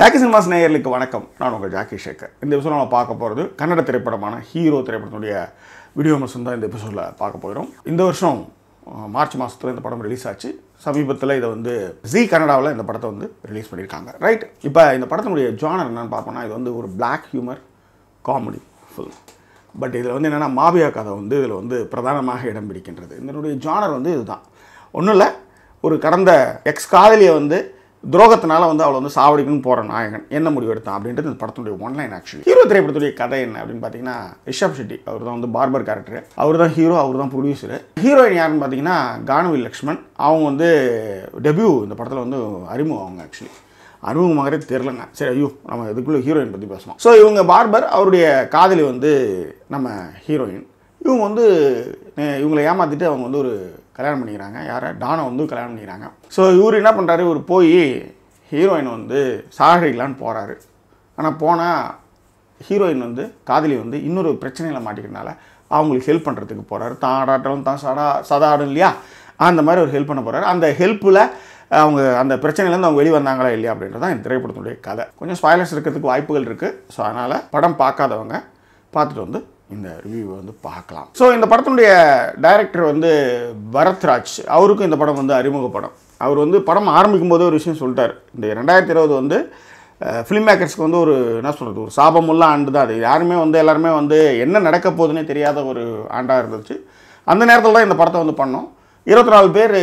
Jackie cinemas நேயர்களுக்கு வணக்கம் நான் உங்கள் ஜாக்கி சேகர் இந்த எபிசோட நம்ம பார்க்க போகிறது கன்னட திரைப்படமான ஹீரோ திரைப்படத்துடைய வீடியோ விமர்சனம் தான் இந்த எபிசோடில் பார்க்க போகிறோம் இந்த வருஷம் அஹ், மார்ச் மாதத்தில் இந்த படம் ரிலீஸ் ஆச்சு சமீபத்தில் இதை வந்து ஜி கன்னடாவில் இந்த படத்தை வந்து ரிலீஸ் பண்ணியிருக்காங்க ரைட் இப்போ இந்த படத்தினுடைய ஜானர் என்னன்னு பார்ப்போம்னா இது வந்து ஒரு black humour comedy film but இதில் வந்து என்னென்னா மாபியா கதை வந்து இதில் வந்து பிரதானமாக இடம் பிடிக்கின்றது இதனுடைய ஜானர் வந்து இதுதான் ஒன்றும் இல்லை ஒரு கடந்த எக்ஸ் காதலியை வந்து துரோகத்தினால வந்து அவளை வந்து சாவடிக்கணும்னு போகிற நாயகன் என்ன முடிவு எடுத்தான் அப்படின்றது இந்த படத்துடைய ஒன்லைன் ஆக்சுவலி ஹீரோ திரைப்படத்துடைய கதை என்ன அப்படின்னு பார்த்தீங்கன்னா ரிஷப் ஷெட்டி அவர் தான் வந்து பார்பர் கேரக்டர் அவர் தான் ஹீரோ அவர் தான் ப்ரொடியூசர் ஹீரோயின் யாருன்னு பார்த்தீங்கன்னா கானவி லக்ஷ்மண் அவங்க வந்து டெபியூ இந்த படத்தில் வந்து அறிமுகம் அவங்க ஆக்சுவலி அறிமுகமாகவே தெரிலங்க சரி ஐயோ நம்ம இதுக்குள்ளே ஹீரோயின் பற்றி பேசணும் ஸோ இவங்க பார்பர் அவருடைய காதலி வந்து நம்ம ஹீரோயின் இவங்க வந்து அஹ், இவங்களை ஏமாற்றிட்டு அவங்க வந்து ஒரு கல்யாணம் பண்ணிக்கிறாங்க யாரை டானை வந்து கல்யாணம் பண்ணிக்கிறாங்க ஸோ இவர் என்ன பண்ணுறாரு இவர் போய் ஹீரோயின் வந்து சாகடிக்கலான்னு போகிறாரு ஆனால் போனால் ஹீரோயின் வந்து காதலி வந்து இன்னொரு பிரச்சனையில் மாட்டிக்கிறனால அவங்களுக்கு ஹெல்ப் பண்ணுறதுக்கு போகிறாரு தான் ஆடாட்டம் தான் சடா சதா ஆடும் இல்லையா அந்த மாதிரி ஒரு ஹெல்ப் பண்ண போகிறாரு அந்த ஹெல்ப்பில் அவங்க அந்த பிரச்சனையிலேருந்து அவங்க வெளியே வந்தாங்களா இல்லையா அப்படின்றது தான் இந்த திரைப்படத்துடைய கதை கொஞ்சம் ஸ்பாய்லர்ஸ் இருக்கிறதுக்கு வாய்ப்புகள் இருக்குது ஸோ அதனால் படம் பார்க்காதவங்க பார்த்துட்டு வந்து இந்த ரிவ்யூ வந்து பார்க்கலாம் ஸோ இந்த படத்தினுடைய டைரக்டர் வந்து பரத்ராஜ் அவருக்கும் இந்த படம் வந்து அறிமுக படம் அவர் வந்து படம் ஆரம்பிக்கும் போதே ஒரு விஷயம் சொல்லிட்டார் இந்த ரெண்டாயிரத்தி இருபது வந்து ஃபிலிம் மேக்கர்ஸ்க்கு வந்து ஒரு என்ன சொல்கிறது ஒரு சாபமுள்ள ஆண்டு தான் அது யாருமே வந்து எல்லாருமே வந்து என்ன நடக்க போகுதுன்னே தெரியாத ஒரு ஆண்டாக இருந்துச்சு அந்த நேரத்தில் தான் இந்த படத்தை வந்து பண்ணோம் இருபத்தி நாலு பேர்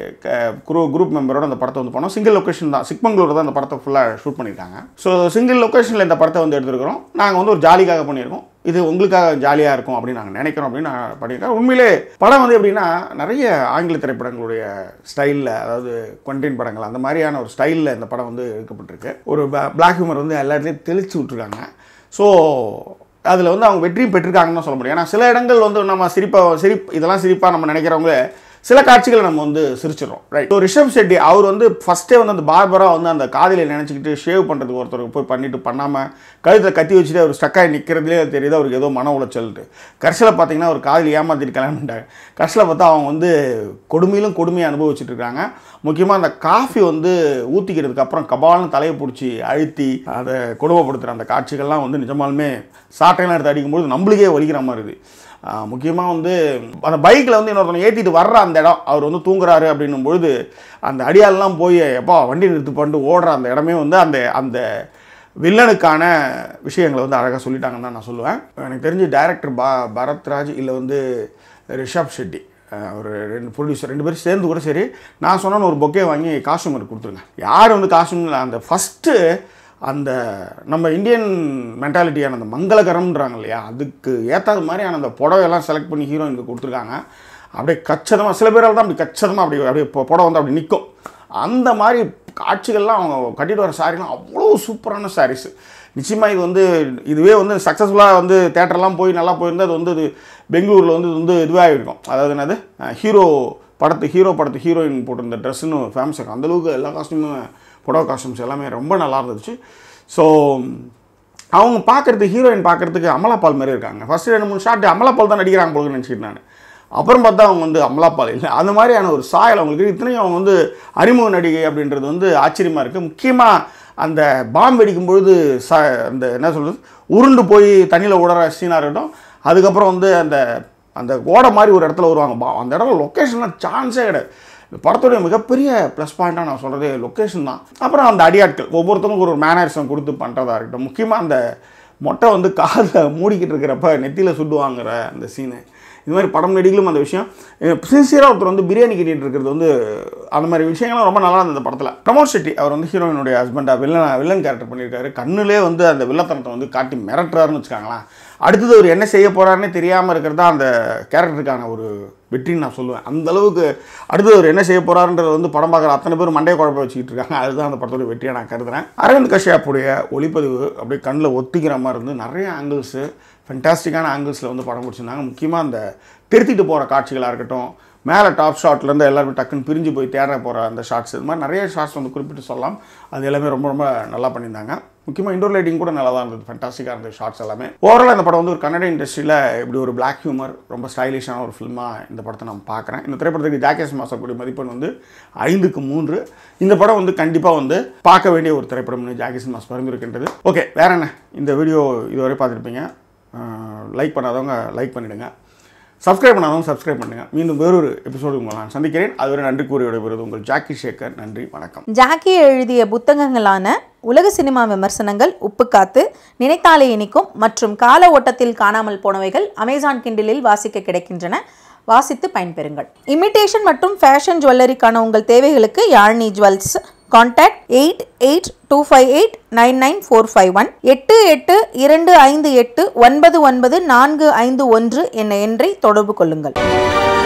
குரூ குரூப் மெம்பரோட அந்த படத்தை வந்து பண்ணோம் சிங்கிள் லொக்கேஷன் தான் சிக்மங்களூர் தான் இந்த படத்தை ஃபுல்லாக ஷூட் பண்ணியிருக்காங்க ஸோ சிங்கிள் லொக்கேஷனில் இந்த படத்தை வந்து எடுத்துருக்கிறோம் நாங்கள் வந்து ஒரு ஜாலிக்காக பண்ணியிருக்கோம் இது உங்களுக்காக ஜாலியாக இருக்கும் அப்படின்னு நாங்கள் நினைக்கிறோம் அப்படின்னு நான் பண்ணியிருக்கேன் உண்மையிலே படம் வந்து எப்படின்னா நிறைய ஆங்கில திரைப்படங்களுடைய ஸ்டைலில் அதாவது கொண்டின் படங்கள் அந்த மாதிரியான ஒரு ஸ்டைலில் இந்த படம் வந்து எடுக்கப்பட்டிருக்கு ஒரு பிளாக் ஹியூமர் வந்து எல்லா இடத்துலையும் தெளிச்சு விட்ருக்காங்க ஸோ அதில் வந்து அவங்க வெற்றியும் பெற்றிருக்காங்கன்னு தான் சொல்ல முடியும் ஏன்னா சில இடங்கள் வந்து நம்ம சிரிப்பாக சிரிப் இதெல்லாம் சிரிப்பாக நம்ம நினைக்கிறவங்க சில காட்சிகளை நம்ம வந்து சிரிச்சிடறோம் ரைட் ஸோ ரிஷப் ஷெட்டி அவர் வந்து ஃபஸ்ட்டே வந்து அந்த பார்பராக வந்து அந்த காதில் நினச்சிக்கிட்டு ஷேவ் பண்ணுறதுக்கு ஒருத்தருக்கு போய் பண்ணிட்டு பண்ணாமல் கழுத்தில் கத்தி வச்சுட்டு அவர் ஸ்டக்காகி நிற்கிறதுலே தெரியுது அவருக்கு ஏதோ மன உளைச்சல்ட்டு கடைசியில் பார்த்தீங்கன்னா ஒரு காதில் ஏமாத்திட்டு கல்யாணம் பண்ணிட்டாங்க கடைசியில் பார்த்தா அவங்க வந்து கொடுமையிலும் கொடுமையை அனுபவிச்சுட்டு இருக்காங்க முக்கியமாக அந்த காஃபி வந்து ஊற்றிக்கிறதுக்கு அப்புறம் கபால்னு தலையை பிடிச்சி அழுத்தி அதை கொடுமைப்படுத்துகிற அந்த காட்சிகள்லாம் வந்து நிஜமாலுமே சாட்டையெல்லாம் எடுத்து அடிக்கும்போது நம்மளுக்கே வலிக்கிற மாதிரி இருக்குது முக்கியமாக வந்து அந்த பைக்கில் வந்து இன்னொருத்தனை ஏற்றிட்டு வர்ற அந்த இடம் அவர் வந்து தூங்குறாரு அப்படின்னும் பொழுது அந்த அடியாலெலாம் போய் எப்பா வண்டி நிறுத்து பண்ணிட்டு ஓடுற அந்த இடமே வந்து அந்த அந்த வில்லனுக்கான விஷயங்களை வந்து அழகாக சொல்லிட்டாங்கன்னு தான் நான் சொல்லுவேன் எனக்கு தெரிஞ்சு டைரக்டர் பா பரத்ராஜ் இல்லை வந்து ரிஷப் ஷெட்டி அஹ் ஒரு ரெண்டு ப்ரொடியூசர் ரெண்டு பேரும் சேர்ந்து கூட சரி நான் சொன்னேன்னு ஒரு பொக்கே வாங்கி காஸ்டியூமருக்கு கொடுத்துருங்க யார் வந்து காஸ்டியூம் அந்த ஃபஸ்ட்டு அந்த நம்ம இந்தியன் மென்டாலிட்டியான அந்த மங்களகரம்ன்றாங்க இல்லையா அதுக்கு ஏற்றாத மாதிரியான அந்த புடவையெல்லாம் செலக்ட் பண்ணி ஹீரோயினுக்கு கொடுத்துருக்காங்க அப்படியே கச்சிதமாக சில பேரால் தான் அப்படி கச்சிதமாக அப்படி அப்படியே பொ- புடவை வந்து அப்படி நிற்கும் அந்த மாதிரி காட்சிகள்லாம் அவங்க கட்டிட்டு வர சாரீலாம் அவ்வளோ சூப்பரான சாரீஸ் நிச்சயமாக இது வந்து இதுவே வந்து சக்ஸஸ்ஃபுல்லாக வந்து தேட்டர்லாம் போய் நல்லா போயிருந்தா அது வந்து இது பெங்களூரில் வந்து இது வந்து இதுவாக இருக்கும் அதாவது என்னது ஹீரோ படத்து ஹீரோ படத்து ஹீரோயின் போட்டிருந்த ட்ரெஸ்ஸுன்னு ஃபேமஸ் இருக்கும் அந்தளவுக்கு எல்லா காஸ்டியூமும் புடவை காஸ்டியூம்ஸ் எல்லாமே ரொம்ப நல்லா இருந்துச்சு ஸோ அவங்க பார்க்குறதுக்கு ஹீரோயின் பார்க்குறதுக்கு அமலாபால் மாதிரி இருக்காங்க ஃபஸ்ட்டு ரெண்டு மூணு ஷாட் அமலாபால் தான் நடிக்கிறாங்க போல நினச்சிட்டு நான் அப்புறம் பார்த்தா அவங்க வந்து அமலாபால் இல்லை அந்த மாதிரியான ஒரு சாயல் அவங்களுக்கு இத்தனையும் அவங்க வந்து அறிமுக நடிகை அப்படின்றது வந்து ஆச்சரியமாக இருக்குது முக்கியமாக அந்த பாம்பு வெடிக்கும் பொழுது ச அந்த என்ன சொல்கிறது உருண்டு போய் தண்ணியில் விடுற சீனாக இருக்கட்டும் அதுக்கப்புறம் வந்து அந்த அந்த ஓடை மாதிரி ஒரு இடத்துல வருவாங்க பா- அந்த இடத்துல லொக்கேஷன்லாம் சான்ஸே கிடையாது இந்த படத்துடைய மிகப்பெரிய ப்ளஸ் பாயிண்ட்டாக நான் சொல்கிறது லொக்கேஷன் தான் அப்புறம் அந்த அடியாட்கள் ஒவ்வொருத்தவங்களுக்கும் ஒரு மேனரிசம் கொடுத்து பண்ணுறதா இருக்கட்டும் முக்கியமாக அந்த மொட்டை வந்து காதை மூடிக்கிட்டு இருக்கிறப்ப நெத்தியில் சுட்டு வாங்குற அந்த சீனு இது மாதிரி படம் நடிகளும் அந்த விஷயம் சின்சியராக ஒருத்தர் வந்து பிரியாணி கட்டிட்டு இருக்கிறது வந்து அந்த மாதிரி விஷயங்கள்லாம் ரொம்ப நல்லா இருந்தது இந்த படத்தில் பிரமோத் ஷெட்டி அவர் வந்து ஹீரோயினுடைய ஹஸ்பண்டாக வில்லன் வில்லன் கேரக்டர் பண்ணியிருக்காரு கண்ணுலே வந்து அந்த வில்லத்தனத்தை வந்து காட்டி மிரட்டுறாருன்னு வச்சுக்காங்களேன் அடுத்தது அவர் என்ன செய்ய போகிறாருன்னே தெரியாமல் இருக்கிறது தான் அந்த கேரக்டருக்கான ஒரு வெற்றின்னு நான் சொல்லுவேன் அந்த அளவுக்கு அடுத்தது அவர் என்ன செய்ய போகிறாருன்றது வந்து படம் பார்க்குற அத்தனை பேர் மண்டைய குழப்ப வச்சுக்கிட்டு இருக்காங்க அதுதான் அந்த படத்தோட வெற்றியை நான் கருதுறேன் அரவிந்த் கஷ்யப்புடைய ஒளிப்பதிவு அப்படியே கண்ணில் ஒத்திக்கிற மாதிரி இருந்து நிறைய ஆங்கிள்ஸு ஃபென்டாஸ்டிக்கான ஆங்கிள்ஸில் வந்து படம் பிடிச்சிருந்தாங்க முக்கியமாக அந்த திருத்திட்டு போகிற காட்சிகளாக இருக்கட்டும் மேலே டாப் ஷாட்லேருந்து எல்லாருமே டக்குன்னு பிரிஞ்சு போய் தேட போகிற அந்த ஷாட்ஸ் இது மாதிரி நிறைய ஷாட்ஸ் வந்து குறிப்பிட்டு சொல்லலாம் அது எல்லாமே ரொம்ப ரொம்ப நல்லா பண்ணியிருந்தாங்க முக்கியமாக இண்டோர் லைட்டிங் கூட நல்லா தான் இருந்தது ஃபண்டாஸ்டிக்காக இருந்தது ஷார்ட்ஸ் எல்லாமே ஓவரால் இந்த படம் வந்து ஒரு கன்னட இண்டஸ்ட்ரியில் இப்படி ஒரு பிளாக் ஹியூமர் ரொம்ப ஸ்டைலிஷான ஒரு ஃபில்மாக இந்த படத்தை நான் பார்க்குறேன் இந்த திரைப்படத்துக்கு ஜாக்கேஸ் மாசக்கூடிய மதிப்பெண் வந்து ஐந்துக்கு மூன்று இந்த படம் வந்து கண்டிப்பாக வந்து பார்க்க வேண்டிய ஒரு திரைப்படம்னு ஜாக்கேஸ் மாஸ் பரிந்துரைக்கின்றது ஓகே வேற என்ன இந்த வீடியோ இதுவரை பார்த்துருப்பீங்க லைக் பண்ணாதவங்க லைக் பண்ணிவிடுங்க சப்ஸ்கிரைப் பண்ணாதவங்க சப்ஸ்கிரைப் பண்ணுங்கள் மீண்டும் வேறொரு எபிசோடு உங்களை நான் சந்திக்கிறேன் அதுவரை நன்றி கூறி விடைபெறுவது உங்கள் ஜாக்கி சேகர் நன்றி வணக்கம் ஜாக்கி எழுதிய புத்தகங்களான உலக சினிமா விமர்சனங்கள் உப்புக்காத்து நினைத்தாலே இனிக்கும் மற்றும் கால ஓட்டத்தில் காணாமல் போனவைகள் அமேசான் கிண்டிலில் வாசிக்க கிடைக்கின்றன வாசித்து பயன்பெறுங்கள் இமிட்டேஷன் மற்றும் ஃபேஷன் ஜுவல்லரிக்கான உங்கள் தேவைகளுக்கு Yazhini jewels contact eight eight two five eight nine nine four five one எட்டு எட்டு இரண்டு ஐந்து எட்டு ஒன்பது ஒன்பது நான்கு ஐந்து ஒன்று என்ற எண்ணை தொடர்பு கொள்ளுங்கள்